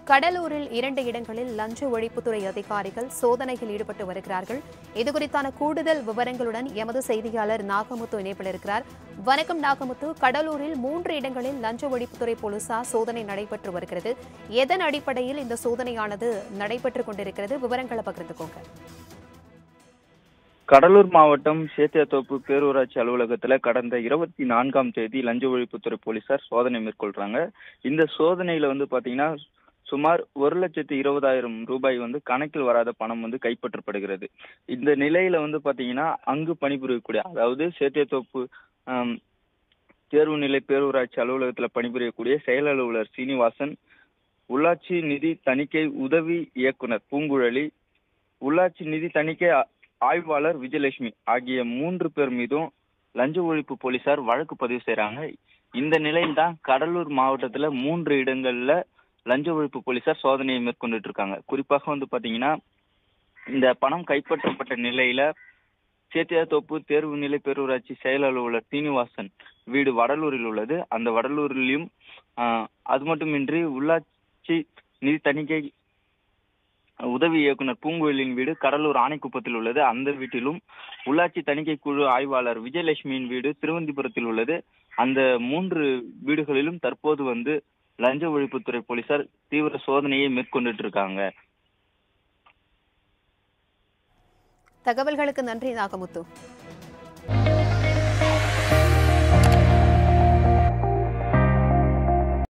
கடலூரில் இரண்டு இடங்களில் லஞ்ச ஒழிப்புத்துறை அதிகாரிகள் சோதனையில் ஈடுபட்டு வருகிறார்கள் இதுகுறித்தான கூடுதல் விவரங்களுடன் எமது செய்தியாளர் நாகமுத்து இணைப்பில் இருக்கிறார் வணக்கம் நாகமுத்து கடலூரில் மூன்று இடங்களில் லஞ்ச ஒழிப்புத்துறை போலீசார் சோதனை நடைபெற்று வருகிறது எதன் அடிப்படையில் இந்த சோதனையானது நடைபெற்றுக் கொண்டிருக்கிறது விவரங்களை பகிர்ந்துக்கோங்க கடலூர் மாவட்டம் சேத்தியாத்தோப்பு பேரூராட்சி அலுவலகத்துல கடந்த இருபத்தி நான்காம் தேதி லஞ்ச ஒழிப்புத்துறை போலீசார் சோதனை மேற்கொள்றாங்க இந்த சோதனையில வந்து பாத்தீங்கன்னா சுமார் ஒரு லட்சத்தி இருபதாயிரம் ரூபாய் வந்து கணக்கில் வராத பணம் வந்து கைப்பற்றப்படுகிறது இந்த நிலையில வந்து பாத்தீங்கன்னா அங்கு பணிபுரியக்கூடிய அதாவது சேத்தியாத்தோப்பு ஆம், தேர்வு நிலை பேரூராட்சி அலுவலகத்துல பணிபுரியக்கூடிய செயல் அலுவலர் சீனிவாசன் உள்ளாட்சி நிதி தணிக்கை உதவி இயக்குனர் பூங்குழலி உள்ளாட்சி நிதி தணிக்கை ஆ- ஆய்வாளர் விஜயலட்சுமி ஆகிய மூன்று பேர் மீதும் லஞ்ச ஒழிப்பு போலீசார் வழக்கு பதிவு செய்றாங்க இந்த நிலையில் தான் கடலூர் மாவட்டத்துல மூன்று இடங்கள்ல லஞ்ச ஒழிப்பு போலீசார் சோதனையை மேற்கொண்டுட்டு இருக்காங்க குறிப்பாக வந்து பாத்தீங்கன்னா இந்த பணம் கைப்பற்றப்பட்ட நிலையில சேத்தியாத்தோப்பு தேர்வு நிலை பேரூராட்சி செயல் அலுவலர் சீனிவாசன் வீடு வடலூரில் உள்ளது அந்த வடலூரிலும் ஆஹ், அது மட்டுமின்றி உள்ளாட்சி நிதி தணிக்கை உதவி இயக்குனர் பூங்குழலியின் வீடு கடலூர் ஆணைக்குப்பத்தில் உள்ளது அந்த வீட்டிலும் உள்ளாட்சி தணிக்கை குழு ஆய்வாளர் விஜயலட்சுமியின் வீடு திருவந்திபுரத்தில் உள்ளது அந்த மூன்று வீடுகளிலும் தற்போது வந்து லஞ்ச ஒழிப்புத்துறை போலீசார் தீவிர சோதனையை மேற்கொண்டுட்டு இருக்காங்க தகவல்களுக்கு நன்றி நாகமுத்து